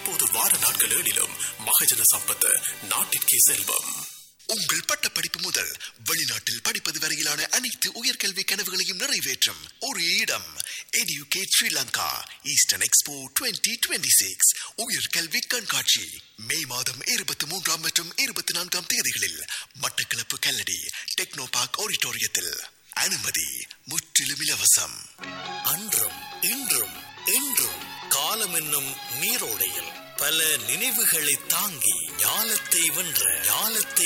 இப்போது வார நாட்கள் ஏழிலும் மகஜன சம்பத் நாட்டிற்கே செல்வம் உங்கள் பட்டப்படிப்பு முதல் வெளிநாட்டில் படிப்பது வரையிலான அனைத்து உயர்கல்வி கனவுகளையும் நிறைவேற்றும் ஒரு இடம் எடியூகேட் ஸ்ரீலங்கா ஈஸ்டர்ன் எக்ஸ்போ 2026 உயர்கல்வி கண்காட்சி மே மாதம் இருபத்தி மூன்றாம் மற்றும் இருபத்தி நான்காம் தேதிகளில் மட்டக்களப்பு கல்லடி டெக்னோ பார்க் ஆடிட்டோரியத்தில் அனுமதி முற்றிலும் இலவசம் அன்றும் இன்றும் என்றும் காலம் என்னும் நீரோடையில் பல நினைவுகளை தாங்கி ஞாலத்தை வென்ற ஞாலத்தை